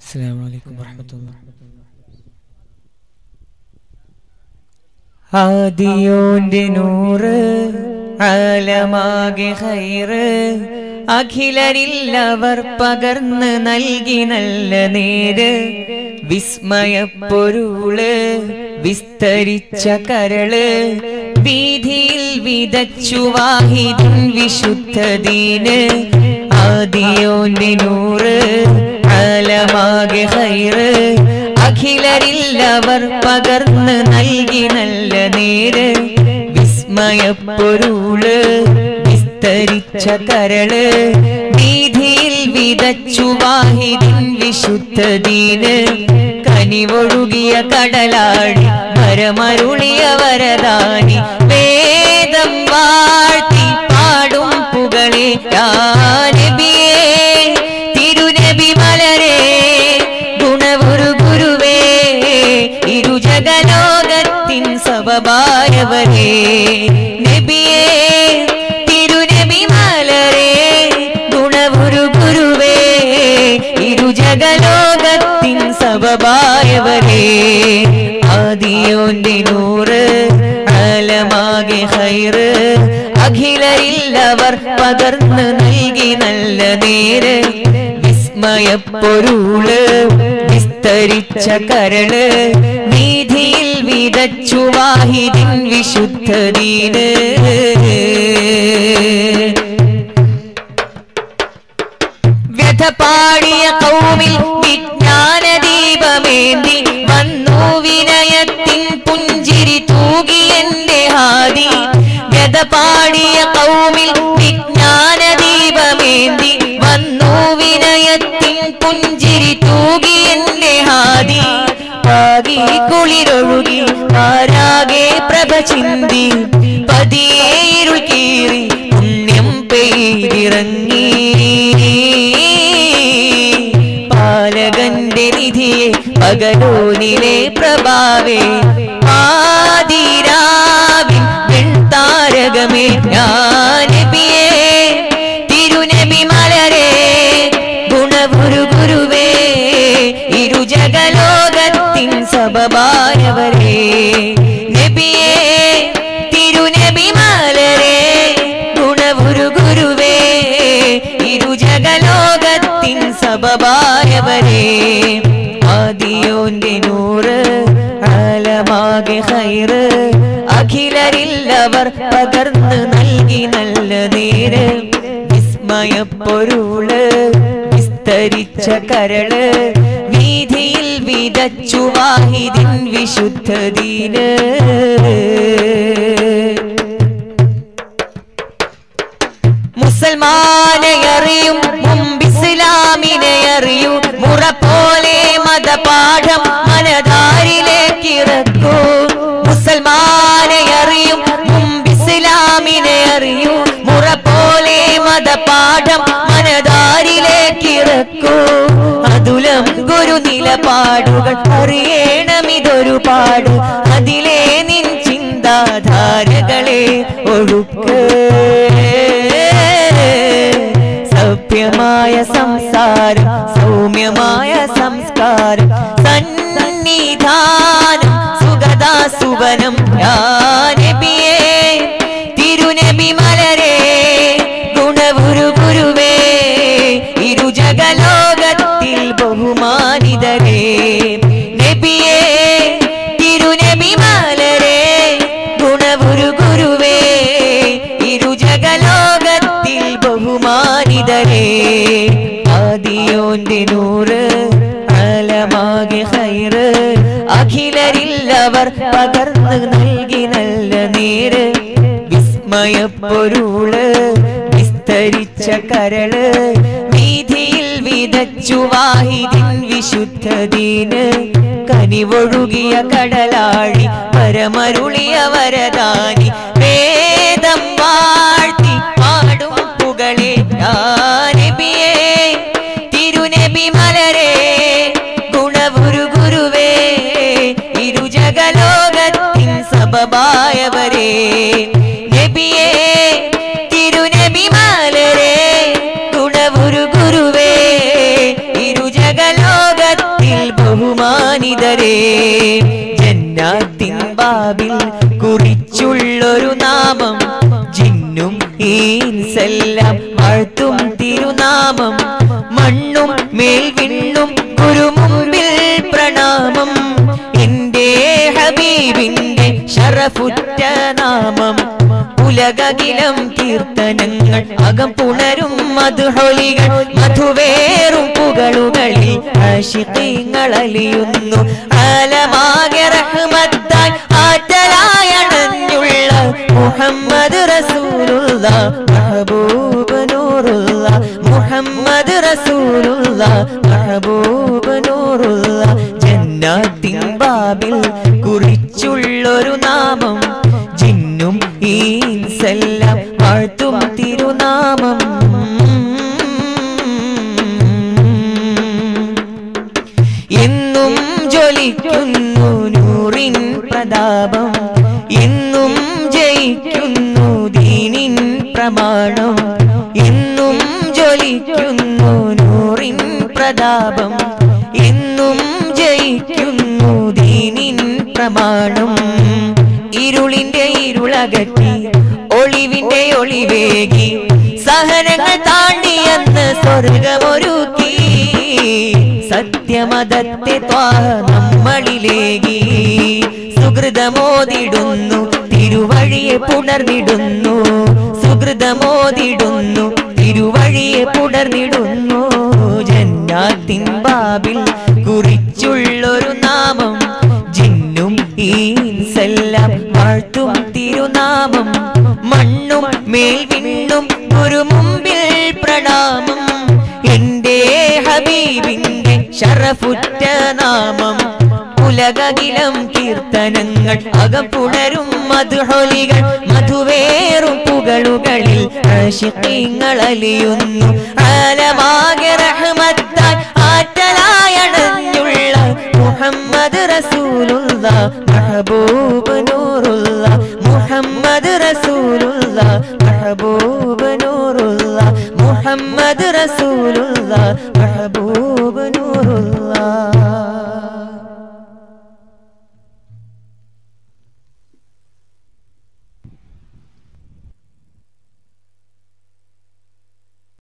السلام عليكم ورحمة الله ആദിയോന്റെ നൂറ് ആലമാകെ ഹൈറ് അഖിലരില്ലവർ പകർന്ന് നൽകി നല്ല നേര് വിസ്മയപ്പൊരുള് വിസ്തരിച്ച കരള് വീതിയിൽ വിതച്ചു വാഹിദിൻ വിശുദ്ധദീന് ആദിയോന്റെ നൂറ് ആലമാകെ ഹൈറ് അഖിലരില്ലവർ പകർന്ന് നൽകി നല്ല നേര് വിസ്മയപ്പൊരുള് വിസ്തരിച്ച കരള് വീതിയിൽ വിതച്ചു വാഹിദിൻ വിശുദ്ധദീന് കനിവൊഴുകിയ കടലാടി മരമരുളിയ വരദാനി വേദം വാഴ്ത്തി പാടും പുകളെ നബിയേ തിരുനബി മലരേ ഗുണവുരു ഗുരുവേ ഇരുജഗലോകത്തിൻ സബബായവരേ നബിയേ തിരുനബി മലരേ ഗുണവുരു ഗുരുവേ ഇരുജഗലോകത്തിൻ സബബായവരേ ആദിയോന്റെ നൂറ് ആലമാകെ ഹൈറ് അഖിലരില്ലവർ പകർന്ന് നൽകി നല്ല നേര് വിസ്മയപ്പൊരുള് വിസ്തരിച്ച കരള് വീതിയിൽ വിതച്ചു വാഹിദിൻ വിശുദ്ധദീന് വ്യഥ പാടിയ കൗമിൽ വിജ്ഞാന ദീപമേന്തി വന്നു വിനയത്തിൻ പുഞ്ചിരി തൂകി എന്റെ ഹാദി വ്യഥ പാടിയ കൗമിൽ വിജ്ഞാന ദീപമേന്തി വന്നു വിനയത്തിൻ പുഞ്ചിരി തൂകി എന്റെ ഹാദി പാകി കുളിരൊഴുകി ആരാകെ പ്രഭ ചിന്തി പതിയെ ഇരുൾ കീറി പുണ്യം പെയ്തിറങ്ങി പാലകന്റെ നിധിയെ പകലോനിലെ പ്രഭാവേ ആദിരാവിൻ വെൺതാരകമേ ഞാനബിയേ തിരുനബി മലരേ ഗുണഗുരു ഗുരുവേ ഇരുജഗലോകത്തിൻ സബബായവരേ നബിയേ തിരുനബി മലരേ ഗുണഗുരു ഗുരുവേ ഇരുജഗലോകത്തിൻ സബബായവരേ ആദിയോന്റെ നൂറ് ആലമാകെ ഹൈറ് അഖിലരില്ലവർ പകർന്ന് നൽകി നല്ല നേര് വിസ്മയപ്പൊരുള് വിസ്തരിച്ച കരള് വീതിയിൽ വിതച്ചു വാഹിദിൻ വിശുദ്ധദീന് മുസൽമാനെ അറിയും മുമ്പിസ്ലാമിനെ അറിയൂ മുറ പോലെ മതപാഠം മനധാരിലേക്ക് ഇറക്കൂ മുസൽമാനെ അറിയും മുമ്പിസ്ലാമിനെ അറിയൂ മുറ പോലെ മതപാഠം മനധാരിലേക്ക് ഇറക്കൂ അതുലം ഗുരു നിലപാടുകൾ അറിയണമിതൊരു പാട് അതിലെ നിൻ ചിന്താധാരകളെ ഒഴുക്ക് സഭ്യമായ സംസാരം സൗമ്യമായ സംസ്കാരം സന്നിധാനം സുഗതാ സുവനം നബിയേ തിരുനബി മലരേ ഗുണഗുരു ഗുരുവേ ഇരുജഗലോകത്തിൽ ബഹുമാനിതരേ നബിയേ തിരുനബി മലരേ ഗുണഗുരു ഗുരുവേ ഇരുജഗലോകത്തിൽ ബഹുമാനിതരേ ആദിയോന്റെ നൂറ് ആലമാകെ ഹൈറ് അഖിലരില്ലവർ പകർന്ന് നൽകി നല്ല നേര് വിസ്മയപ്പൊരുള് വിസ്തരിച്ച കരള് വീതിയിൽ വിതച്ചു വാഹിദിൻ വിശുദ്ധദീന് കനിവൊഴുകിയ കടലാഴി പരമരുളിയ വരദാനി വേദം വാഴ്ത്തി പാടും പുകളെ നബിയേ തിരുനബി മലരേ ഗുണഗുരു ഗുരുവേ ഇരുജഗലോകത്തിൻ സബബായവരേ നബിയേ തിരുനബി മലരേ ഗുണഗുരു ഗുരുവേ ഇരുജഗലോകത്തിൻ ബഹുമാനിതരേ ജന്നാത്തിൻ ബാബിൽ കുറിച്ചുള്ളൊരു നാമം ജിന്നും ഈൻസെല്ലാം വാഴ്ത്തും തിരുനാമം മണ്ണും മേൽവിണ്ണും കുരുമുമ്പിൽ പ്രണാമം എന്റെ ഹബീബിന്റെ ഷറഫുറ്റ നാമം ഉലകകിലം കീർത്തനങ്ങൾ അകം പുണരും മധുഹൊലികൾ മധുവേറും പുകളുകളിൽ ആശിഖീങ്ങൾ അലിയുന്നു ആലമാകെ റഹ്മത്തായി ആറ്റലായണഞ്ഞുള്ള മുഹമ്മദ് റസൂലുള്ള മഹബൂബ് നൂറുള്ള മുഹമ്മദ് റസൂലുള്ള മഹബൂബ് നൂറുള്ള ജന്നാത്തിൻ ബാബിൽ കുറിച്ചുള്ളൊരു നാമം ജിന്നും ഈൻസെല്ലാം വാഴ്ത്തും തിരുനാമം എന്നും ജ്വലിക്കുന്നു നൂറിൻ പ്രതാപം എന്നും ജയിക്കുന്നു ദീനിൻ പ്രമാണം എന്നും ജ്വലിക്കുന്നു നൂറിൻ പ്രതാപം എന്നും ജയിക്കുന്നു ദീനിൻ പ്രമാണം ഇരുളിന്റെ ഇരുളകറ്റി ഒളിവിന്റെ ഒളിവേകി സഹനങ്ങൾ താണ്ടിയെന്ന് സ്വർഗമൊരുക്കി സത്യമതത്തെ ത്വാഹ നമ്മളിലേകി സുഹൃതമോതിടുന്നു തിരുവഴിയെ പുണർന്നിടുന്നു സുഹൃതമോതിടുന്നു തിരുവഴിയെ പുണർന്നിടുന്നു ജന്നാത്തിൻ ബാബിൽ കുറിച്ചുള്ളൊരു നാമം ജിന്നും ഈൻസെല്ലാം വാഴ്ത്തും തിരുനാമം മണ്ണും മേൽവിണ്ണും ഒരു മുമ്പിൽ പ്രണാമം എന്റെ ഹബീബിന്റെ ഷറഫുറ്റ നാമം ഉലകകിലം കീർത്തനങ്ങൾ അകപ്പുണരും മധുഹൊലികൾ മധുവേറും പുകളുകളിൽ ആശിഖീങ്ങൾ അലിയുന്നു ആലമാകെ റഹ്മത്തായി ആറ്റലായണഞ്ഞുള്ള മുഹമ്മദ് റസൂലുള്ള മഹബൂബ് നൂറുള്ള മുഹമ്മദ് റസൂലുള്ള മഹബൂബ് നൂറുള്ള മുഹമ്മദ് റസൂലുള്ള